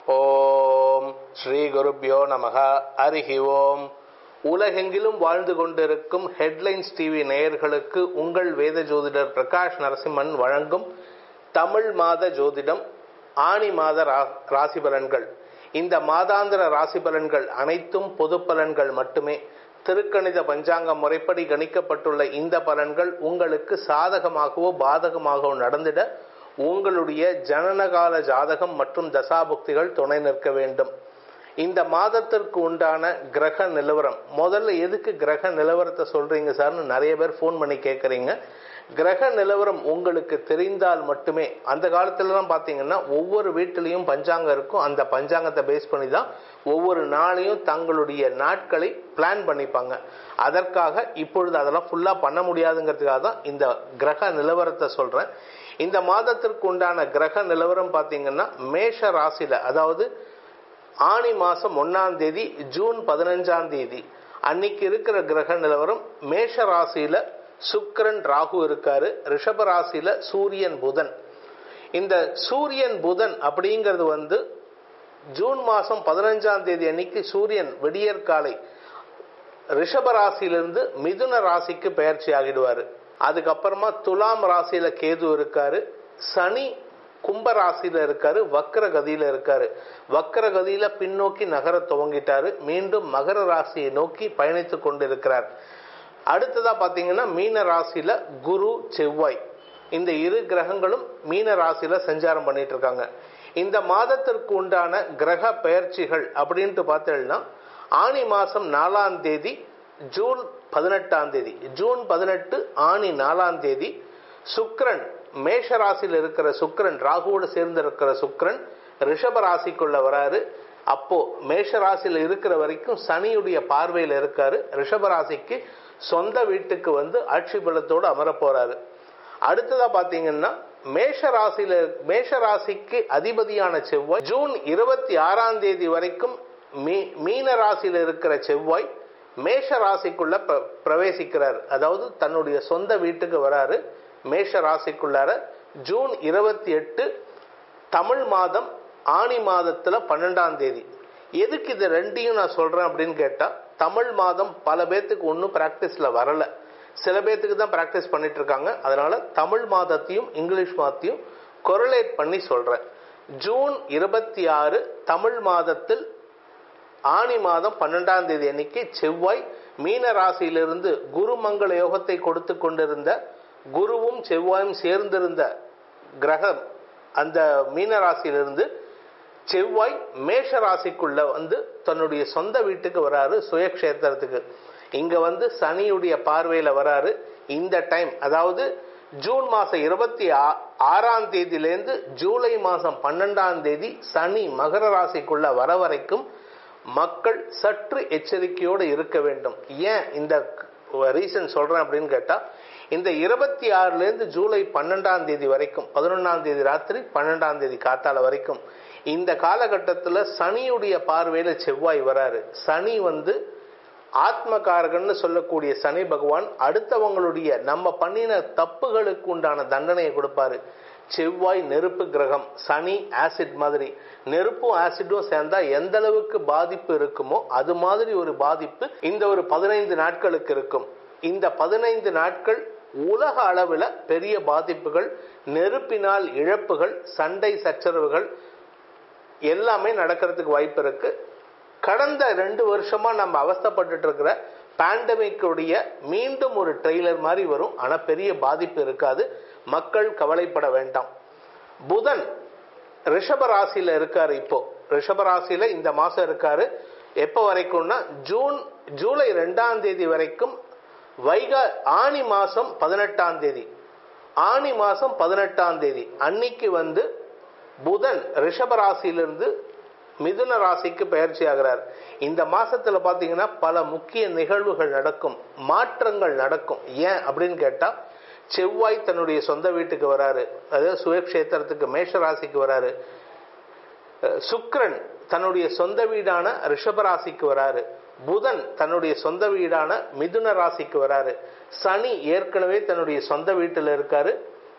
ஓம் ஸ்ரீ குருப்யோ நமக அரிஹி ஓம் உலகெங்கிலும் வாழ்ந்து கொண்டிருக்கும் ஹெட்லைன்ஸ் டிவி நேயர்களுக்கு உங்கள் வேத ஜோதிடர் பிரகாஷ் நரசிம்மன் வழங்கும் தமிழ் மாத ஜோதிடம் ஆணி மாத ரா- ராசி பலன்கள் இந்த மாதாந்திர ராசி பலன்கள் அனைத்தும் பொது பலன்கள் மட்டுமே திருக்கணித பஞ்சாங்க முறைப்படி கணிக்கப்பட்டுள்ள இந்த பலன்கள் உங்களுக்கு சாதகமாகவோ பாதகமாகவோ நடந்திட உங்களுடைய ஜனனகால ஜாதகம் மற்றும் தசாபுக்திகள் துணை நிற்க வேண்டும் இந்த மாதத்திற்கு உண்டான கிரக நிலவரம் முதல்ல எதுக்கு கிரக நிலவரத்தை சொல்றீங்க சார்னு நிறைய பேர் ஃபோன் பண்ணி கேட்குறீங்க கிரக நிலவரம் உங்களுக்கு தெரிந்தால் மட்டுமே அந்த காலத்துலலாம் பார்த்தீங்கன்னா ஒவ்வொரு வீட்டிலையும் பஞ்சாங்கம் இருக்கும் அந்த பஞ்சாங்கத்தை பேஸ் பண்ணி தான் ஒவ்வொரு நாளையும் தங்களுடைய நாட்களை பிளான் பண்ணிப்பாங்க அதற்காக இப்பொழுது அதெல்லாம் ஃபுல்லாக பண்ண முடியாதுங்கிறதுக்காக தான் இந்த கிரக நிலவரத்தை சொல்கிறேன் இந்த மாதத்திற்கு உண்டான கிரக நிலவரம் பார்த்தீங்கன்னா மேஷ ராசியில் அதாவது ஆணி மாசம் ஒன்னாம் தேதி ஜூன் பதினஞ்சாம் தேதி அன்னைக்கு இருக்கிற கிரக நிலவரம் மேஷ ராசியில சுக்கிரன் ராகு இருக்காரு ரிஷப ராசியில சூரியன் புதன் இந்த சூரியன் புதன் அப்படிங்கிறது வந்து ஜூன் மாசம் பதினஞ்சாம் தேதி அன்னைக்கு சூரியன் விடியற்காலை ரிஷப ராசியிலிருந்து மிதுன ராசிக்கு பெயர்ச்சி ஆகிடுவாரு அதுக்கப்புறமா துலாம் ராசியில கேது இருக்காரு சனி கும்ப ராசியில இருக்காரு வக்ர கதியில இருக்காரு வக்ர கதியில பின்னோக்கி நகர துவங்கிட்டாரு மீண்டும் மகர ராசியை நோக்கி பயணித்துக் கொண்டிருக்கிறார் அடுத்ததா பாத்தீங்கன்னா மீன ராசியில குரு செவ்வாய் இந்த இரு கிரகங்களும் மீன ராசியில சஞ்சாரம் பண்ணிட்டு இருக்காங்க இந்த மாதத்திற்கு உண்டான கிரக பெயர்ச்சிகள் அப்படின்ட்டு பார்த்தீங்கன்னா ஆனி மாசம் நாலாம் தேதி ஜூன் பதினெட்டாம் தேதி ஜூன் பதினெட்டு ஆனி நாலாம் தேதி சுக்கிரன் மேஷ ராசியில் இருக்கிற சுக்கிரன் ராகுவோடு சேர்ந்து இருக்கிற சுக்கிரன் ரிஷப ராசிக்குள்ள வராரு அப்போ மேஷ ராசியில் இருக்கிற வரைக்கும் சனியுடைய பார்வையில் இருக்காரு ரிஷப ராசிக்கு சொந்த வீட்டுக்கு வந்து ஆட்சி பலத்தோடு அமர போறாரு அடுத்ததா பாத்தீங்கன்னா மேஷ ராசியில மேஷ ராசிக்கு அதிபதியான செவ்வாய் ஜூன் இருபத்தி ஆறாம் தேதி வரைக்கும் மீ- மீன ராசியில இருக்கிற செவ்வாய் மேஷ ராசிக்குள்ள பிர- பிரவேசிக்கிறார் அதாவது தன்னுடைய சொந்த வீட்டுக்கு வராரு மேஷ ராசிக்குள்ளார ஜூன் இருபத்தி எட்டு தமிழ் மாதம் ஆனி மாதத்துல பன்னெண்டாம் தேதி எதுக்கு இது ரெண்டையும் நான் சொல்றேன் அப்படின்னு கேட்டா தமிழ் மாதம் பல பேர்த்துக்கு ஒன்றும் பிராக்டிஸ்ல வரல சில பேர்த்துக்கு தான் பிராக்டிஸ் பண்ணிட்டு இருக்காங்க அதனால தமிழ் மாதத்தையும் இங்கிலீஷ் மாதத்தையும் கொரலேட் பண்ணி சொல்றேன் ஜூன் இருபத்தி ஆறு தமிழ் மாதத்தில் ஆனி மாதம் பன்னெண்டாம் தேதி அன்னைக்கு செவ்வாய் மீன ராசியிலிருந்து குருமங்கள யோகத்தை கொடுத்து கொண்டிருந்த குருவும் செவ்வாயும் சேர்ந்திருந்த கிரகம் அந்த மீன ராசியிலிருந்து செவ்வாய் மேஷ ராசிக்குள்ள வந்து தன்னுடைய சொந்த வீட்டுக்கு வராரு சுயக்ஷேத்திரத்துக்கு இங்க வந்து சனியுடைய பார்வையில வராரு இந்த டைம் அதாவது ஜூன் மாசம் இருபத்தி ஆ- ஆறாம் தேதியிலேருந்து ஜூலை மாசம் பன்னெண்டாம் தேதி சனி மகர ராசிக்குள்ள வர வரைக்கும் மக்கள் சற்று எச்சரிக்கையோடு இருக்க வேண்டும் ஏன் இந்த ரீசன் சொல்றேன் அப்படின்னு கேட்டா இந்த இருபத்தி ஆறுல இருந்து ஜூலை பன்னெண்டாம் தேதி வரைக்கும் பதினொன்னாம் தேதி ராத்திரி பன்னெண்டாம் தேதி காத்தால வரைக்கும் இந்த காலகட்டத்தில் சனியுடைய பார்வையில செவ்வாய் வராரு சனி வந்து ஆத்மகாரகன்னு சொல்லக்கூடிய சனி பகவான் அடுத்தவங்களுடைய நம்ம பண்ணின தப்புகளுக்கு உண்டான தண்டனையை கொடுப்பாரு செவ்வாய் நெருப்பு கிரகம் சனி ஆசிட் மாதிரி நெருப்பும் ஆசிடும் சேர்ந்தா எந்த அளவுக்கு பாதிப்பு இருக்குமோ அது மாதிரி ஒரு பாதிப்பு இந்த ஒரு பதினைந்து நாட்களுக்கு இருக்கும் இந்த பதினைந்து நாட்கள் உலக அளவில் பெரிய பாதிப்புகள் நெருப்பினால் இழப்புகள் சண்டை சச்சரவுகள் எல்லாமே நடக்கிறதுக்கு வாய்ப்பு இருக்கு கடந்த ரெண்டு வருஷமா நம்ம அவஸ்தைப்பட்டுட்டு இருக்கிற பேண்டமிக்குடைய மீண்டும் ஒரு ட்ரெய்லர் மாதிரி வரும் ஆனா பெரிய பாதிப்பு இருக்காது மக்கள் கவலைப்பட வேண்டாம் புதன் ரிஷப ராசியில இருக்காரு இப்போ ரிஷப ராசியில இந்த மாசம் இருக்காரு எப்போ வரைக்கும்னா ஜூன் ஜூலை ரெண்டாம் தேதி வரைக்கும் வைகா ஆனி மாசம் பதினெட்டாம் தேதி ஆனி மாசம் பதினெட்டாம் தேதி அன்னைக்கு வந்து புதன் ரிஷப ராசியிலிருந்து மிதுன ராசிக்கு பயிற்சி ஆகிறார் இந்த மாசத்துல பாத்தீங்கன்னா பல முக்கிய நிகழ்வுகள் நடக்கும் மாற்றங்கள் நடக்கும் ஏன் அப்படின்னு கேட்டா செவ்வாய் தன்னுடைய சொந்த வீட்டுக்கு வராரு அதாவது சுயக்ஷேத்திரத்துக்கு மேஷ ராசிக்கு வராரு அஹ் சுக்கிரன் தன்னுடைய சொந்த வீடான ரிஷப ராசிக்கு வராரு புதன் தன்னுடைய சொந்த வீடான மிதுன ராசிக்கு வராரு சனி ஏற்கனவே தன்னுடைய சொந்த வீட்டில் இருக்காரு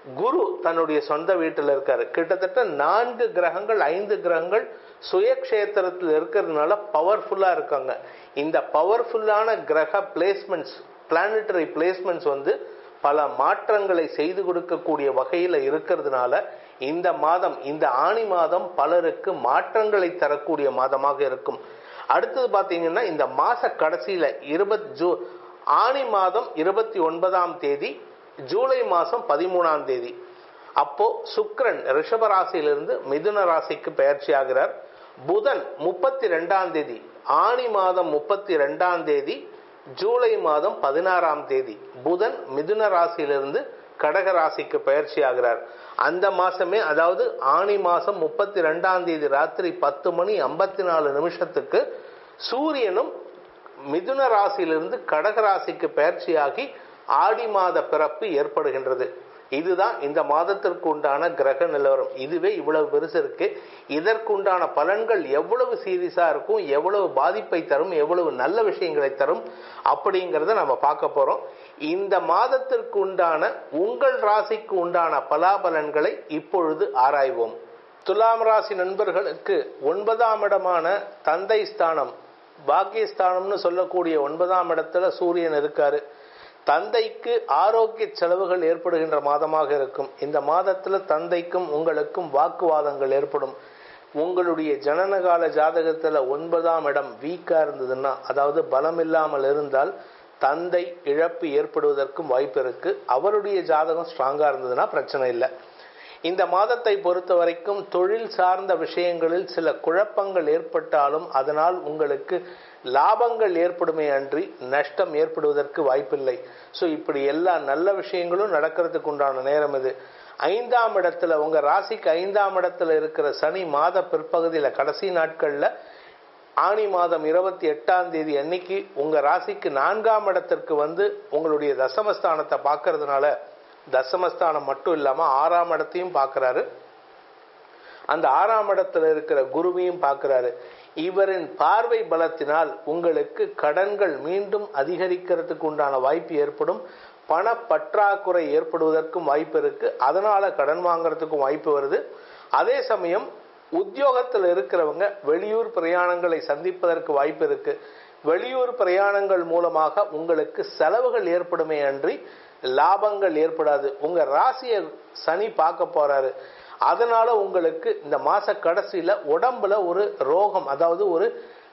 குரு தன்னுடைய சொந்த வீட்டில் இருக்காரு கிட்டத்தட்ட நான்கு கிரகங்கள் ஐந்து கிரகங்கள் சுயக்ஷேத்திரத்தில் இருக்கிறதுனால பவர்ஃபுல்லா இருக்காங்க இந்த பவர்ஃபுல்லான கிரக பிளேஸ்மெண்ட்ஸ் பிளானட்டரி பிளேஸ்மெண்ட்ஸ் வந்து பல மாற்றங்களை செய்து கொடுக்கக்கூடிய வகையில் இருக்கிறதுனால இந்த மாதம் இந்த ஆணி மாதம் பலருக்கு மாற்றங்களை தரக்கூடிய மாதமாக இருக்கும் அடுத்தது பார்த்தீங்கன்னா இந்த மாச கடைசியில இருபத் ஜூ ஆணி மாதம் இருபத்தி ஒன்பதாம் தேதி ஜூலை மாதம் பதிமூணாம் தேதி அப்போ சுக்கிரன் ரிஷப ராசியிலிருந்து மிதுன ராசிக்கு பயிற்சி ஆகிறார் புதன் முப்பத்தி ரெண்டாம் தேதி ஆணி மாதம் முப்பத்தி ரெண்டாம் தேதி ஜூலை மாதம் பதினாறாம் தேதி புதன் மிதுன ராசியிலிருந்து கடக ராசிக்கு பயிற்சி ஆகிறார் அந்த மாசமே அதாவது ஆணி மாசம் முப்பத்தி ரெண்டாம் தேதி ராத்திரி பத்து மணி ஐம்பத்தி நாலு நிமிஷத்துக்கு சூரியனும் மிதுன ராசியிலிருந்து கடக ராசிக்கு பயிற்சியாகி ஆடி மாத பிறப்பு ஏற்படுகின்றது இதுதான் இந்த மாதத்திற்கு உண்டான கிரக நிலவரம் இதுவே இவ்வளவு பெருசு இருக்கு இதற்குண்டான பலன்கள் எவ்வளவு சீரியஸா இருக்கும் எவ்வளவு பாதிப்பை தரும் எவ்வளவு நல்ல விஷயங்களை தரும் அப்படிங்கிறத நம்ம பார்க்க போறோம் இந்த மாதத்திற்கு உண்டான உங்கள் ராசிக்கு உண்டான பலாபலன்களை இப்பொழுது ஆராய்வோம் துலாம் ராசி நண்பர்களுக்கு ஒன்பதாம் இடமான தந்தை ஸ்தானம் பாக்கியஸ்தானம்னு சொல்லக்கூடிய ஒன்பதாம் இடத்துல சூரியன் இருக்காரு தந்தைக்கு ஆரோக்கிய செலவுகள் ஏற்படுகின்ற மாதமாக இருக்கும் இந்த மாதத்துல தந்தைக்கும் உங்களுக்கும் வாக்குவாதங்கள் ஏற்படும் உங்களுடைய ஜனனகால ஜாதகத்துல ஒன்பதாம் இடம் வீக்கா இருந்ததுன்னா அதாவது பலம் இல்லாமல் இருந்தால் தந்தை இழப்பு ஏற்படுவதற்கும் வாய்ப்பு இருக்கு அவருடைய ஜாதகம் ஸ்ட்ராங்கா இருந்ததுன்னா பிரச்சனை இல்லை இந்த மாதத்தை பொறுத்த வரைக்கும் தொழில் சார்ந்த விஷயங்களில் சில குழப்பங்கள் ஏற்பட்டாலும் அதனால் உங்களுக்கு லாபங்கள் ஏற்படுமே அன்றி நஷ்டம் ஏற்படுவதற்கு வாய்ப்பில்லை ஸோ இப்படி எல்லா நல்ல விஷயங்களும் நடக்கிறதுக்கு உண்டான நேரம் இது ஐந்தாம் இடத்துல உங்க ராசிக்கு ஐந்தாம் இடத்துல இருக்கிற சனி மாத பிற்பகுதியில் கடைசி நாட்கள்ல ஆணி மாதம் இருபத்தி எட்டாம் தேதி அன்னைக்கு உங்க ராசிக்கு நான்காம் இடத்திற்கு வந்து உங்களுடைய தசமஸ்தானத்தை பார்க்கறதுனால தசமஸ்தானம் மட்டும் இல்லாம ஆறாம் இடத்தையும் பார்க்கறாரு அந்த ஆறாம் இடத்துல இருக்கிற குருவையும் பார்க்கிறாரு இவரின் பார்வை பலத்தினால் உங்களுக்கு கடன்கள் மீண்டும் அதிகரிக்கிறதுக்கு உண்டான வாய்ப்பு ஏற்படும் பண பற்றாக்குறை ஏற்படுவதற்கும் வாய்ப்பு இருக்கு அதனால கடன் வாங்குறதுக்கும் வாய்ப்பு வருது அதே சமயம் உத்தியோகத்தில் இருக்கிறவங்க வெளியூர் பிரயாணங்களை சந்திப்பதற்கு வாய்ப்பு இருக்கு வெளியூர் பிரயாணங்கள் மூலமாக உங்களுக்கு செலவுகள் ஏற்படுமே அன்றி லாபங்கள் ஏற்படாது உங்க ராசியை சனி பார்க்க போறாரு அதனால உங்களுக்கு இந்த மாச கடைசியில உடம்புல ஒரு ரோகம் அதாவது ஒரு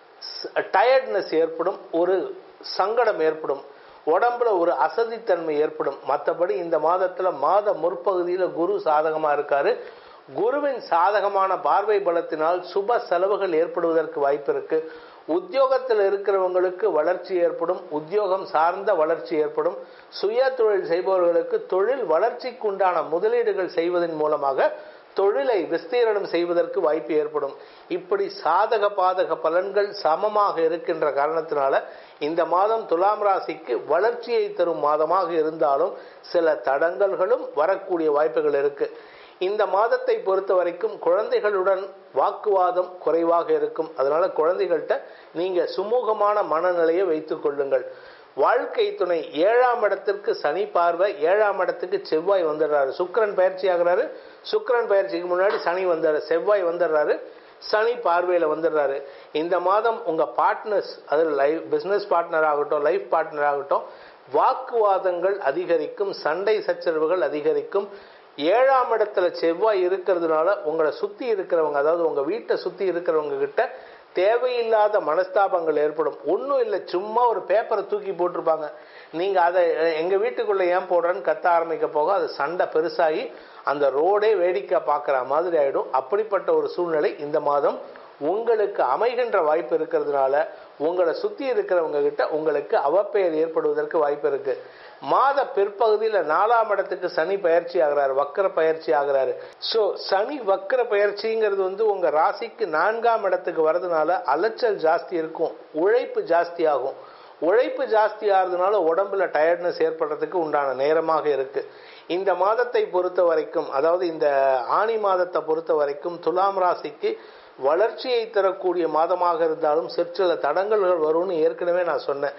டயர்ட்னஸ் ஏற்படும் ஒரு சங்கடம் ஏற்படும் உடம்புல ஒரு அசதித்தன்மை ஏற்படும் மற்றபடி இந்த மாதத்துல மாத முற்பகுதியில குரு சாதகமா இருக்காரு குருவின் சாதகமான பார்வை பலத்தினால் சுப செலவுகள் ஏற்படுவதற்கு வாய்ப்பு இருக்கு உத்தியோகத்தில் இருக்கிறவங்களுக்கு வளர்ச்சி ஏற்படும் உத்தியோகம் சார்ந்த வளர்ச்சி ஏற்படும் சுய தொழில் செய்பவர்களுக்கு தொழில் வளர்ச்சிக்கு உண்டான முதலீடுகள் செய்வதன் மூலமாக தொழிலை விஸ்தீரணம் செய்வதற்கு வாய்ப்பு ஏற்படும் இப்படி சாதக பாதக பலன்கள் சமமாக இருக்கின்ற காரணத்தினால இந்த மாதம் துலாம் ராசிக்கு வளர்ச்சியை தரும் மாதமாக இருந்தாலும் சில தடங்கல்களும் வரக்கூடிய வாய்ப்புகள் இருக்கு இந்த மாதத்தை பொறுத்த வரைக்கும் குழந்தைகளுடன் வாக்குவாதம் குறைவாக இருக்கும் அதனால குழந்தைகள்கிட்ட நீங்க சுமூகமான மனநிலையை வைத்துக் கொள்ளுங்கள் வாழ்க்கை துணை ஏழாம் இடத்திற்கு சனி பார்வை ஏழாம் இடத்துக்கு செவ்வாய் வந்துடுறாரு சுக்கரன் பயிற்சி ஆகிறாரு சுக்கரன் பயிற்சிக்கு முன்னாடி சனி வந்துடுற செவ்வாய் வந்துடுறாரு சனி பார்வையில் வந்துடுறாரு இந்த மாதம் உங்க பார்ட்னர்ஸ் அது லைஃப் பிசினஸ் பார்ட்னர் ஆகட்டும் லைஃப் பார்ட்னர் ஆகட்டும் வாக்குவாதங்கள் அதிகரிக்கும் சண்டை சச்சரவுகள் அதிகரிக்கும் ஏழாம் இடத்துல செவ்வாய் இருக்கிறதுனால உங்களை சுத்தி இருக்கிறவங்க அதாவது உங்க வீட்டை சுத்தி இருக்கிறவங்க கிட்ட தேவையில்லாத மனஸ்தாபங்கள் ஏற்படும் ஒன்றும் இல்லை சும்மா ஒரு பேப்பரை தூக்கி போட்டிருப்பாங்க நீங்க அதை எங்க வீட்டுக்குள்ள ஏன் போடுறேன்னு கத்த ஆரம்பிக்க போக அது சண்டை பெருசாகி அந்த ரோடே வேடிக்கை பார்க்குற மாதிரி ஆயிடும் அப்படிப்பட்ட ஒரு சூழ்நிலை இந்த மாதம் உங்களுக்கு அமைகின்ற வாய்ப்பு இருக்கிறதுனால உங்களை சுத்தி இருக்கிறவங்க கிட்ட உங்களுக்கு அவப்பெயர் ஏற்படுவதற்கு வாய்ப்பு இருக்கு மாத பிற்பகுதியில் நாலாம் இடத்துக்கு சனி பயிற்சி ஆகிறாரு வக்கர பயிற்சி ஆகிறாரு ஸோ சனி வக்கர பயிற்சிங்கிறது வந்து உங்க ராசிக்கு நான்காம் இடத்துக்கு வர்றதுனால அலைச்சல் ஜாஸ்தி இருக்கும் உழைப்பு ஜாஸ்தி ஆகும் உழைப்பு ஜாஸ்தி ஆகிறதுனால உடம்புல டயர்ட்னஸ் ஏற்படுறதுக்கு உண்டான நேரமாக இருக்கு இந்த மாதத்தை பொறுத்த வரைக்கும் அதாவது இந்த ஆணி மாதத்தை பொறுத்த வரைக்கும் துலாம் ராசிக்கு வளர்ச்சியை தரக்கூடிய மாதமாக இருந்தாலும் சிற்சில தடங்கல்கள் வரும்னு ஏற்கனவே நான் சொன்னேன்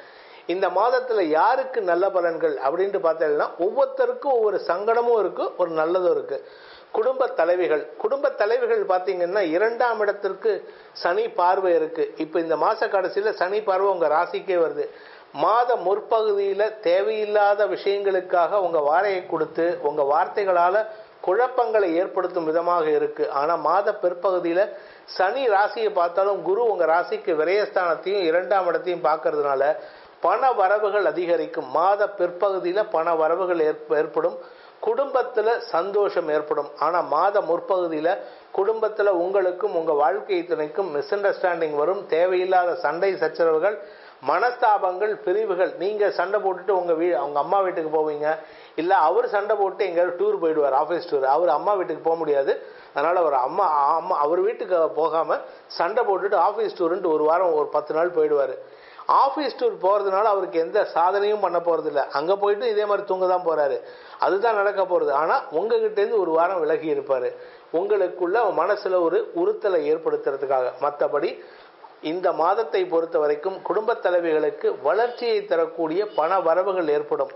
இந்த மாதத்துல யாருக்கு நல்ல பலன்கள் அப்படின்ட்டு பார்த்தீங்கன்னா ஒவ்வொருத்தருக்கும் ஒவ்வொரு சங்கடமும் இருக்கு ஒரு நல்லதும் இருக்கு குடும்ப தலைவிகள் குடும்ப தலைவிகள் பார்த்தீங்கன்னா இரண்டாம் இடத்திற்கு சனி பார்வை இருக்கு இப்போ இந்த மாச கடைசியில சனி பார்வை உங்க ராசிக்கே வருது மாத முற்பகுதியில தேவையில்லாத விஷயங்களுக்காக உங்க வாழையை கொடுத்து உங்க வார்த்தைகளால குழப்பங்களை ஏற்படுத்தும் விதமாக இருக்கு ஆனா மாத பிற்பகுதியில சனி ராசியை பார்த்தாலும் குரு உங்க ராசிக்கு விரயஸ்தானத்தையும் இரண்டாம் இடத்தையும் பார்க்கறதுனால பண வரவுகள் அதிகரிக்கும் மாத பிற்பகுதியில பண வரவுகள் ஏற்ப- ஏற்படும் குடும்பத்துல சந்தோஷம் ஏற்படும் ஆனா மாத முற்பகுதியில குடும்பத்துல உங்களுக்கும் உங்க வாழ்க்கை துணைக்கும் மிஸ் அண்டர்ஸ்டாண்டிங் வரும் தேவையில்லாத சண்டை சச்சரவுகள் மனஸ்தாபங்கள் பிரிவுகள் நீங்க சண்டை போட்டுட்டு உங்க வீ அவங்க அம்மா வீட்டுக்கு போவீங்க இல்ல அவர் சண்டை போட்டு எங்கேயாவது டூர் போயிடுவார் ஆஃபீஸ் டூர் அவர் அம்மா வீட்டுக்கு போக முடியாது அதனால அவர் அம்மா அம்மா அவர் வீட்டுக்கு போகாம சண்டை போட்டுட்டு ஆஃபீஸ் டூருன்ட்டு ஒரு வாரம் ஒரு பத்து நாள் போயிடுவார் ஆஃபீஸ் டூர் போகிறதுனால அவருக்கு எந்த சாதனையும் பண்ண போகிறது இல்லை அங்கே போயிட்டு இதே மாதிரி தூங்க தான் போகிறாரு அதுதான் நடக்க போகிறது ஆனால் உங்ககிட்டேருந்து ஒரு வாரம் விலகி இருப்பார் உங்களுக்குள்ள மனசில் ஒரு உறுத்தலை ஏற்படுத்துறதுக்காக மற்றபடி இந்த மாதத்தை பொறுத்த வரைக்கும் குடும்பத் தலைவிகளுக்கு வளர்ச்சியை தரக்கூடிய பண வரவுகள் ஏற்படும்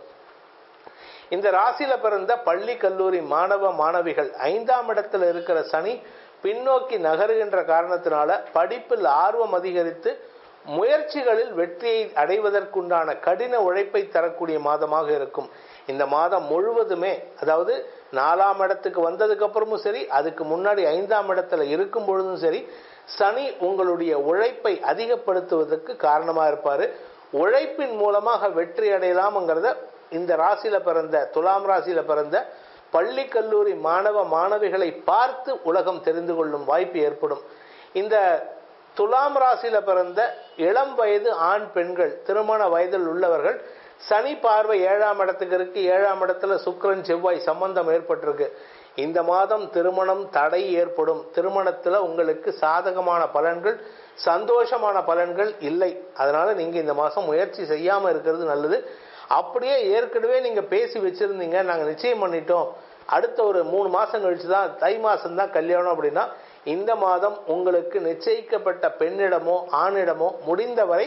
இந்த ராசியில பிறந்த பள்ளி கல்லூரி மாணவ மாணவிகள் ஐந்தாம் இடத்துல இருக்கிற சனி பின்னோக்கி நகருகின்ற காரணத்தினால படிப்பில் ஆர்வம் அதிகரித்து முயற்சிகளில் வெற்றியை அடைவதற்குண்டான கடின உழைப்பை தரக்கூடிய மாதமாக இருக்கும் இந்த மாதம் முழுவதுமே அதாவது நாலாம் இடத்துக்கு வந்ததுக்கு அப்புறமும் சரி அதுக்கு முன்னாடி ஐந்தாம் இடத்துல இருக்கும் பொழுதும் சரி சனி உங்களுடைய உழைப்பை அதிகப்படுத்துவதற்கு காரணமா இருப்பாரு உழைப்பின் மூலமாக வெற்றி அடையலாம்ங்கிறத இந்த ராசியில பிறந்த துலாம் ராசியில பிறந்த பள்ளி கல்லூரி மாணவ மாணவிகளை பார்த்து உலகம் தெரிந்து கொள்ளும் வாய்ப்பு ஏற்படும் இந்த துலாம் ராசியில பிறந்த இளம் வயது ஆண் பெண்கள் திருமண வயதில் உள்ளவர்கள் சனி பார்வை ஏழாம் இடத்துக்கு இருக்கு ஏழாம் இடத்துல சுக்கிரன் செவ்வாய் சம்பந்தம் ஏற்பட்டிருக்கு இந்த மாதம் திருமணம் தடை ஏற்படும் திருமணத்துல உங்களுக்கு சாதகமான பலன்கள் சந்தோஷமான பலன்கள் இல்லை அதனால நீங்க இந்த மாசம் முயற்சி செய்யாம இருக்கிறது நல்லது அப்படியே ஏற்கனவே நீங்க பேசி வச்சிருந்தீங்க நாங்க நிச்சயம் பண்ணிட்டோம் அடுத்த ஒரு மூணு மாசம் கழிச்சு தான் தை மாசம் தான் கல்யாணம் அப்படின்னா இந்த மாதம் உங்களுக்கு நிச்சயிக்கப்பட்ட பெண்ணிடமோ ஆணிடமோ முடிந்தவரை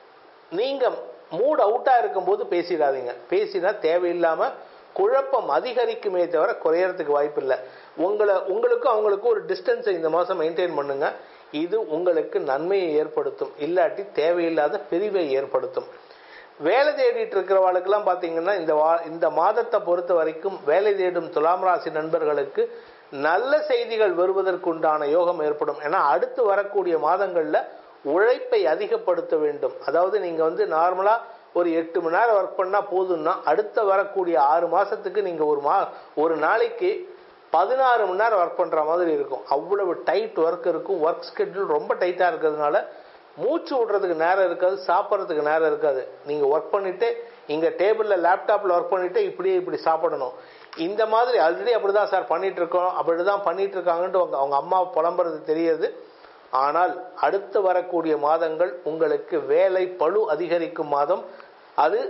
நீங்க மூட் அவுட்டா இருக்கும்போது பேசிடாதீங்க பேசினா தேவையில்லாம குழப்பம் அதிகரிக்குமே தவிர குறையறதுக்கு வாய்ப்பு இல்லை உங்களை உங்களுக்கும் அவங்களுக்கும் ஒரு டிஸ்டன்ஸை இந்த மாதம் மெயின்டைன் பண்ணுங்க இது உங்களுக்கு நன்மையை ஏற்படுத்தும் இல்லாட்டி தேவையில்லாத பிரிவை ஏற்படுத்தும் வேலை தேடிட்டு இருக்கிறவளுக்கெல்லாம் பார்த்தீங்கன்னா இந்த வா இந்த மாதத்தை பொறுத்த வரைக்கும் வேலை தேடும் துலாம் ராசி நண்பர்களுக்கு நல்ல செய்திகள் வருவதற்குண்டான யோகம் ஏற்படும் ஏன்னா அடுத்து வரக்கூடிய மாதங்களில் உழைப்பை அதிகப்படுத்த வேண்டும் அதாவது நீங்கள் வந்து நார்மலாக ஒரு எட்டு மணி நேரம் ஒர்க் பண்ணால் போதும்னா அடுத்த வரக்கூடிய ஆறு மாதத்துக்கு நீங்கள் ஒரு மா ஒரு நாளைக்கு பதினாறு மணி நேரம் ஒர்க் பண்ணுற மாதிரி இருக்கும் அவ்வளவு டைட் ஒர்க் இருக்கும் ஒர்க் ஸ்கெட்யூல் ரொம்ப டைட்டாக இருக்கிறதுனால மூச்சு விடுறதுக்கு நேரம் இருக்காது சாப்பிட்றதுக்கு நேரம் இருக்காது நீங்கள் ஒர்க் பண்ணிட்டு இங்கே டேபிளில் லேப்டாப்பில் ஒர்க் பண்ணிட்டு இப்படியே இப்படி சாப்பிடணும் இந்த மாதிரி ஆல்ரெடி அப்படி தான் சார் பண்ணிட்டு இருக்கோம் அப்படி தான் பண்ணிட்டு இருக்காங்கன்ட்டு அவங்க அவங்க அம்மா புலம்புறது தெரியுது ஆனால் அடுத்து வரக்கூடிய மாதங்கள் உங்களுக்கு வேலை பளு அதிகரிக்கும் மாதம் அது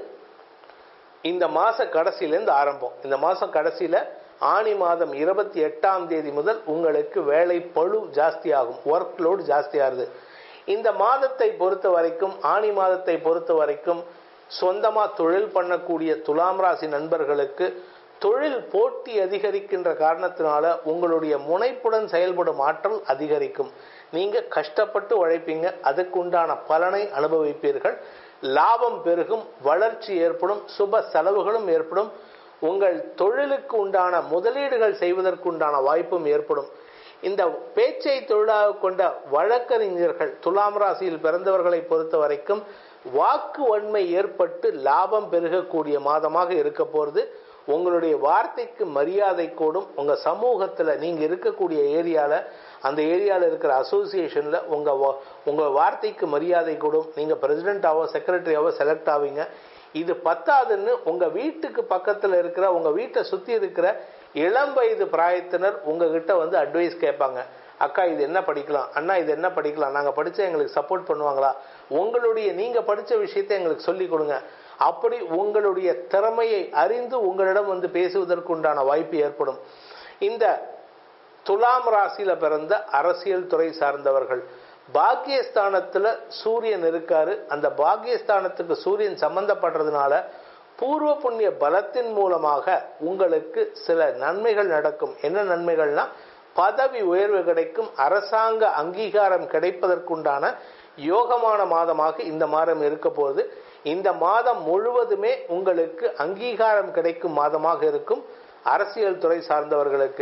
இந்த மாச கடைசியிலேருந்து ஆரம்பம் இந்த மாசம் கடைசியில ஆணி மாதம் இருபத்தி எட்டாம் தேதி முதல் உங்களுக்கு வேலை பளு ஜாஸ்தியாகும் ஒர்க் லோடு ஜாஸ்தியாகுது இந்த மாதத்தை பொறுத்த வரைக்கும் ஆணி மாதத்தை பொறுத்த வரைக்கும் சொந்தமா தொழில் பண்ணக்கூடிய துலாம் ராசி நண்பர்களுக்கு தொழில் போட்டி அதிகரிக்கின்ற காரணத்தினால உங்களுடைய முனைப்புடன் செயல்படும் ஆற்றல் அதிகரிக்கும் நீங்க கஷ்டப்பட்டு உழைப்பீங்க அதுக்குண்டான பலனை அனுபவிப்பீர்கள் லாபம் பெருகும் வளர்ச்சி ஏற்படும் சுப செலவுகளும் ஏற்படும் உங்கள் தொழிலுக்கு உண்டான முதலீடுகள் செய்வதற்குண்டான வாய்ப்பும் ஏற்படும் இந்த பேச்சை தொழிலாக கொண்ட வழக்கறிஞர்கள் துலாம் ராசியில் பிறந்தவர்களை பொறுத்த வரைக்கும் வாக்கு வன்மை ஏற்பட்டு லாபம் பெருகக்கூடிய மாதமாக இருக்க போகிறது உங்களுடைய வார்த்தைக்கு மரியாதை கூடும் உங்க சமூகத்துல நீங்க இருக்கக்கூடிய ஏரியால அந்த ஏரியால இருக்கிற அசோசியேஷன்ல உங்க வா- உங்க வார்த்தைக்கு மரியாதை கூடும் நீங்க பிரசிடென்டாவோ செக்ரட்டரியாவோ செலக்ட் ஆவீங்க இது பத்தாதுன்னு உங்க வீட்டுக்கு பக்கத்துல இருக்கிற உங்க வீட்டை சுத்தி இருக்கிற இளம் வயது பிராயத்தினர் உங்ககிட்ட வந்து அட்வைஸ் கேட்பாங்க அக்கா இது என்ன படிக்கலாம் அண்ணா இது என்ன படிக்கலாம் நாங்க படிச்சா எங்களுக்கு சப்போர்ட் பண்ணுவாங்களா உங்களுடைய நீங்க படிச்ச விஷயத்தை எங்களுக்கு சொல்லி கொடுங்க அப்படி உங்களுடைய திறமையை அறிந்து உங்களிடம் வந்து பேசுவதற்குண்டான வாய்ப்பு ஏற்படும் இந்த துலாம் ராசியில பிறந்த அரசியல் துறை சார்ந்தவர்கள் பாக்கியஸ்தானத்துல சூரியன் இருக்காரு அந்த பாக்கியஸ்தானத்துக்கு சூரியன் சம்பந்தப்படுறதுனால பூர்வ புண்ணிய பலத்தின் மூலமாக உங்களுக்கு சில நன்மைகள் நடக்கும் என்ன நன்மைகள்னா பதவி உயர்வு கிடைக்கும் அரசாங்க அங்கீகாரம் கிடைப்பதற்குண்டான யோகமான மாதமாக இந்த மாதம் இருக்க போகுது இந்த மாதம் முழுவதுமே உங்களுக்கு அங்கீகாரம் கிடைக்கும் மாதமாக இருக்கும் அரசியல் துறை சார்ந்தவர்களுக்கு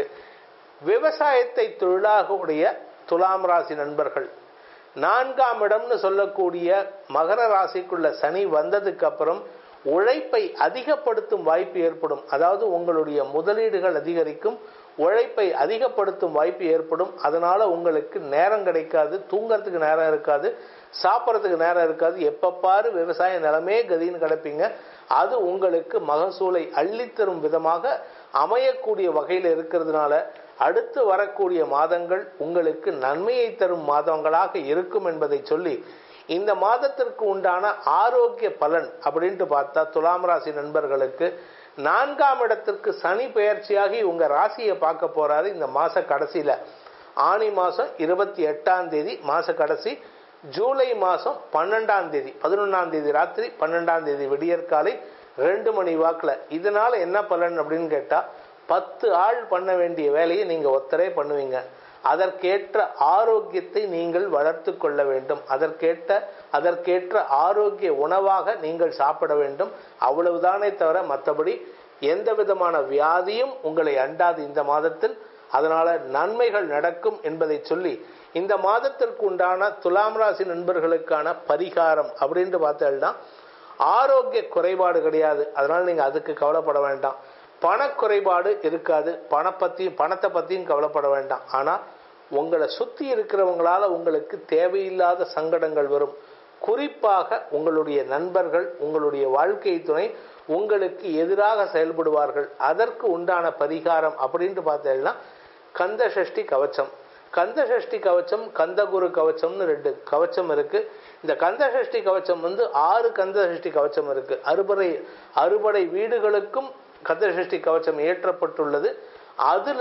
விவசாயத்தை தொழிலாக உடைய துலாம் ராசி நண்பர்கள் நான்காம் இடம்னு சொல்லக்கூடிய மகர ராசிக்குள்ள சனி வந்ததுக்கு அப்புறம் உழைப்பை அதிகப்படுத்தும் வாய்ப்பு ஏற்படும் அதாவது உங்களுடைய முதலீடுகள் அதிகரிக்கும் உழைப்பை அதிகப்படுத்தும் வாய்ப்பு ஏற்படும் அதனால உங்களுக்கு நேரம் கிடைக்காது தூங்கறதுக்கு நேரம் இருக்காது சாப்பிட்றதுக்கு நேரம் இருக்காது எப்பப்பாரு விவசாய நிலமே கதின்னு கிடப்பீங்க அது உங்களுக்கு மகசூலை அள்ளித்தரும் விதமாக அமையக்கூடிய வகையில் இருக்கிறதுனால அடுத்து வரக்கூடிய மாதங்கள் உங்களுக்கு நன்மையை தரும் மாதங்களாக இருக்கும் என்பதை சொல்லி இந்த மாதத்திற்கு உண்டான ஆரோக்கிய பலன் அப்படின்ட்டு பார்த்தா துலாம் ராசி நண்பர்களுக்கு நான்காம் இடத்திற்கு சனி பெயர்ச்சியாகி உங்க ராசியை பார்க்க போறாரு இந்த மாச கடைசியில ஆணி மாசம் இருபத்தி எட்டாம் தேதி மாச கடைசி ஜூலை மாசம் பன்னெண்டாம் தேதி பதினொன்றாம் தேதி ராத்திரி பன்னெண்டாம் தேதி விடியற்காலை ரெண்டு மணி வாக்குல இதனால என்ன பலன் அப்படின்னு கேட்டா பத்து ஆள் பண்ண வேண்டிய வேலையை நீங்க ஒத்தரே பண்ணுவீங்க அதற்கேற்ற ஆரோக்கியத்தை நீங்கள் வளர்த்து கொள்ள வேண்டும் அதற்கேற்ற அதற்கேற்ற ஆரோக்கிய உணவாக நீங்கள் சாப்பிட வேண்டும் அவ்வளவுதானே தவிர மற்றபடி எந்த விதமான வியாதியும் உங்களை அண்டாது இந்த மாதத்தில் அதனால நன்மைகள் நடக்கும் என்பதை சொல்லி இந்த மாதத்திற்கு உண்டான துலாம் ராசி நண்பர்களுக்கான பரிகாரம் அப்படின்ட்டு பார்த்தேன்னா ஆரோக்கிய குறைபாடு கிடையாது அதனால நீங்க அதுக்கு கவலைப்பட வேண்டாம் பணக்குறைபாடு இருக்காது பண பத்தியும் பணத்தை பத்தியும் கவலைப்பட வேண்டாம் ஆனா உங்களை சுத்தி இருக்கிறவங்களால உங்களுக்கு தேவையில்லாத சங்கடங்கள் வரும் குறிப்பாக உங்களுடைய நண்பர்கள் உங்களுடைய வாழ்க்கை துணை உங்களுக்கு எதிராக செயல்படுவார்கள் அதற்கு உண்டான பரிகாரம் அப்படின்ட்டு பார்த்தீங்கன்னா கந்த சஷ்டி கவச்சம் கந்த சஷ்டி கவச்சம் கந்தகுரு கவச்சம்னு ரெண்டு கவச்சம் இருக்கு இந்த கந்த சஷ்டி கவச்சம் வந்து ஆறு கந்த சஷ்டி கவச்சம் இருக்கு அறுபடை அறுபடை வீடுகளுக்கும் கந்த சஷ்டி கவச்சம் ஏற்றப்பட்டுள்ளது அதுல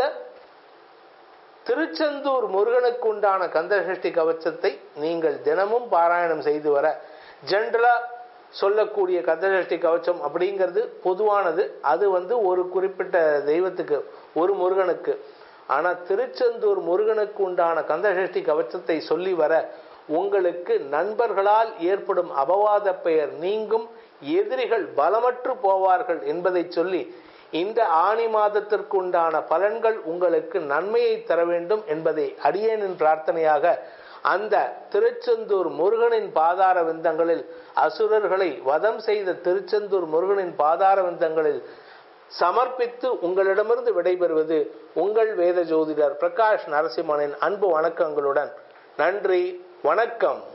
திருச்செந்தூர் முருகனுக்கு உண்டான கந்த சஷ்டி கவச்சத்தை நீங்கள் தினமும் பாராயணம் செய்து வர ஜென்ரலா சொல்லக்கூடிய கந்தசஷ்டி கவச்சம் அப்படிங்கிறது பொதுவானது அது வந்து ஒரு குறிப்பிட்ட தெய்வத்துக்கு ஒரு முருகனுக்கு ஆனா திருச்செந்தூர் முருகனுக்கு உண்டான கந்தசஷ்டி கவச்சத்தை சொல்லி வர உங்களுக்கு நண்பர்களால் ஏற்படும் அபவாத பெயர் நீங்கும் எதிரிகள் பலமற்று போவார்கள் என்பதை சொல்லி இந்த ஆணி மாதத்திற்கு உண்டான பலன்கள் உங்களுக்கு நன்மையை தர வேண்டும் என்பதை அடியேனின் பிரார்த்தனையாக அந்த திருச்செந்தூர் முருகனின் பாதார விந்தங்களில் அசுரர்களை வதம் செய்த திருச்செந்தூர் முருகனின் பாதார விந்தங்களில் சமர்ப்பித்து உங்களிடமிருந்து விடைபெறுவது உங்கள் வேத ஜோதிடர் பிரகாஷ் நரசிம்மனின் அன்பு வணக்கங்களுடன் நன்றி வணக்கம்